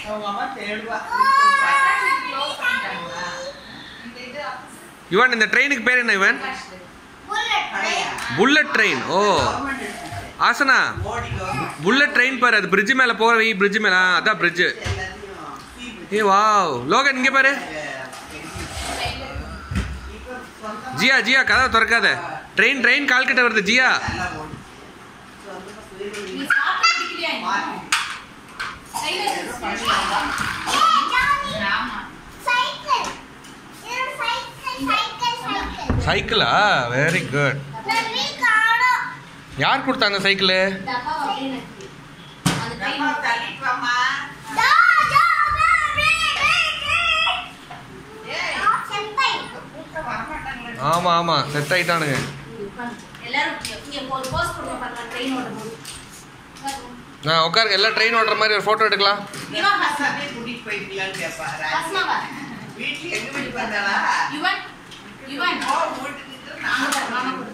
அவங்க அம்மா தேடுவா க்ளோஸ் பண்ணிட்டாங்களா இந்த இது யுவன் இந்த ட்ரெயினுக்கு பேர் என்ன யுவன் கடையா புல்லட் ட்ரெயின் ஓ கவர்மெண்ட் எடுத்துச்சு. ஆசனா மோடி கவர்மெண்ட் புல்லட் ட்ரெயின் பாரு அது பிரிட்ஜ் மேலே போகிற வை பிரிட்ஜ் மேலே அதான் பிரிட்ஜ் எல்லாத்தையும் free bridge. ஏ வாவ் லோகன் இங்கே பாரு இப்ப சொந்தமா ஜியா ஜியா கதவை திறக்காத ட்ரெயின் ட்ரெயின் கால் கிட்ட வருது ஜியா நல்லா ஓடுது. சொந்தமா free bridge. நீ சாப்பிட்டு பிடிக்கலையா இன்னும்? மாத்தி. கையில ஏதோ வச்சு பண்ணிடலாம். ஆமா சைக்கிளா வெரி குட் யார் கொடுத்தாங்க சைக்கிளு டப்பா அப்படியே நட்டு. அந்த ட்ரெயின் அம்மா தள்ளிட்டு வாம்மா. ஏய், கூப்பிட்டு வரமாட்டாங்களே. ஆமாம் ஆமாம் செட் ஆயிட்டானுங்க எல்லாரும் இங்க- இங்க ஒரு போஸ் கொடுங்க பாருங்க ட்ரெயின் ஓடும் போது ஆ உட்காருங்க எல்லாம் ட்ரெயின் ஓட்டுற மாதிரி ஒரு ஃபோட்டோ எடுக்கலாம் இவா ஹாசன் ஹாசனே கூட்டிட்டு போயிருக்கலாம்னு கேட்பா, ராஜி. ஹாசனாவா வீட்டுல எங்க வீட்டுக்கு வந்தாளா? யுவன் யுவன் போ, வீட்டுக்கு நின்று நான் மாமா போறேன்.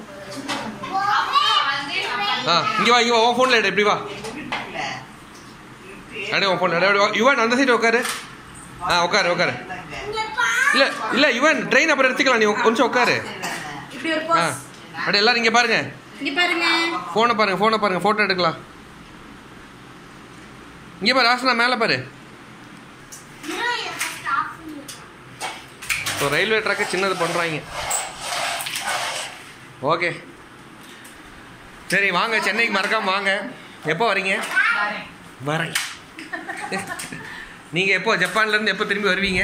ஆ இங்கே வா இங்கே வா உன் ஃபோனில் எடு இப்படி வா எங்க வீட்டுக்குள்ள. இப்படி அடே உன் ஃபோன் அடே யுவன் அந்த சைடு உட்காரு ஆ உட்காரு உட்காரு இல்லை இல்லை யுவன் ட்ரெயின் அப்புறம் எடுத்துக்கலாம் நீ உக்- கொஞ்சம் உட்காரு இப்படி ஒரு ஆ போஸ் அடே எல்லாரும் இங்கே பாருங்க இங்க பாருங்க ஃபோனை பாருங்க ஃபோனை பாருங்க ஃபோட்டோ எடுக்கலாம் இங்கே பாரு ஆசனா மேலே பாரு ஸோ ரயில்வே ட்ராக்கை சின்னது பண்ணுறாங்க ஓகே சரி வாங்க சென்னைக்கு மறக்காம வாங்க எப்போ வரீங்க வரேன் வரேன் நீங்கள் எப்போ ஜப்பான்லேருந்து எப்போ திரும்பி வருவீங்க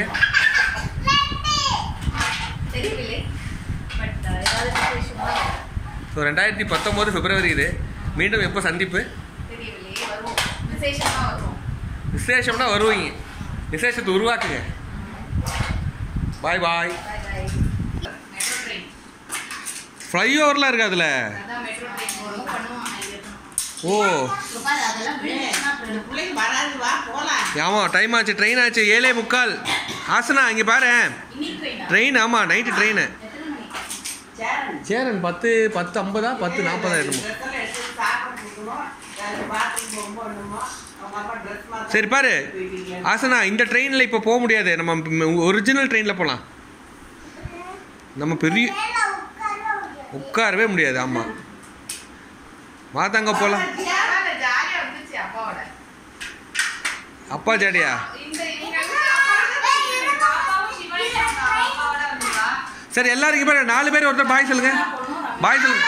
தெரியவில்லை பட் ஏதாவது விசேஷமா ஸோ ரெண்டாயிரத்தி பத்தொம்போது பிப்ரவரி இது மீண்டும் எப்போ சந்திப்பு தெரியவில்லை வருவோம் விசேஷமா வருவோம் விசேஷம்னா வருவீங்க விசேஷத்தை உருவாக்குங்க பாய் பாய் பாய் பாய் மெட்ரோ ட்ரெயின் ஃப்ளைஓவர்லாம் இருக்கு அதில் அதான் மெட்ரோ ட்ரெயின் வரும் பண்ணுவோம் அங்க இருக்கணும் ஓ இப்ப பாரு அதெல்லாம் விழுந்துச்சுன்னா அப்புறம் இந்த பிள்ளைங்க வராது வா போலாம் ஆமாம் டைம் ஆச்சு ட்ரெயின் ஆச்சு ஏழே முக்கால் ஆசனா இங்கே பாரு இன்னைக்கு ட்ரெயினா ட்ரெயின் ஆமாம் நைட்டு ட்ரெயின் எத்தனை மணிக்கு சேரன் சேரன் பத்து பத்து ஐம்பதா பத்து நாற்பதா என்னமோ ட்ரெஸ்ஸெல்லாம் எடுத்து சாப்பிட கொடுக்கணும் யாரு பாத்ரூம் போகும்போது என்னமோ அவங்க அப்பா ட்ரெஸ் மாத்த சரி பாரு போயிட்டீங்க ஆசனா இந்த ட்ரெயினில் இப்போ போக முடியாது நம்ம ஒரிஜினல் ட்ரெயினில் போகலாம் நம்ம பெரிய உட்காரவே முடியாது ஆமாம் மாத்தாங்க போகலாம் ஜாலியா வந்துச்சு அப்பாவோட அப்பா ஜாடியா இந்த இவங்க எல்லாம் பாப்பாவும் சிவனும் அப்பாவோட வந்தா சரி எல்லாரும் இங்கே பாரு நாலு பேர் ஒருத்தர் பாய் சொல்லுங்க பாய் சொல்லுங்க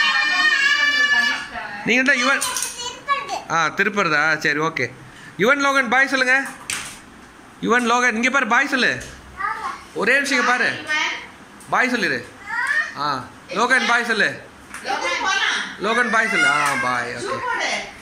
நீங்கள் தான் யுவன் ஆ திருப்பறதா சரி ஓகே யுவன் லோகன் பாய் சொல்லுங்க யுவன் லோகன் இங்கே பாரு பாய் சொல்லு ஒரே நிமிஷம் இங்க பாரு பாய் சொல்லிடு ஆ லோகன் பாய் சொல்லு போலாம் லோகன் பாய் சொல்லு ஆ பாய் ஓகே சூப்பர்